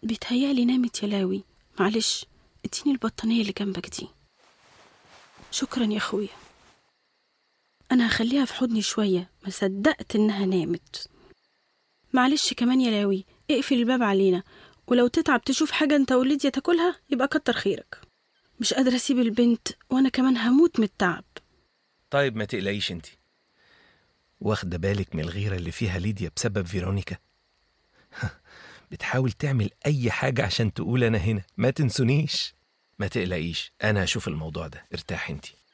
بيتهيألي نامت يا لاوي معلش اديني البطانية اللي جنبك دي شكرا يا اخويا انا هخليها في حضني شوية ما صدقت انها نامت معلش كمان يا لاوي اقفل الباب علينا ولو تتعب تشوف حاجة انت وليديا تاكلها يبقى كتر خيرك مش قادرة اسيب البنت وانا كمان هموت من التعب طيب ما تقلقيش انت واخدة بالك من الغيرة اللي فيها ليديا بسبب فيرونيكا بتحاول تعمل أي حاجة عشان تقول أنا هنا ما تنسونيش ما تقلقيش أنا هشوف الموضوع ده ارتاح انت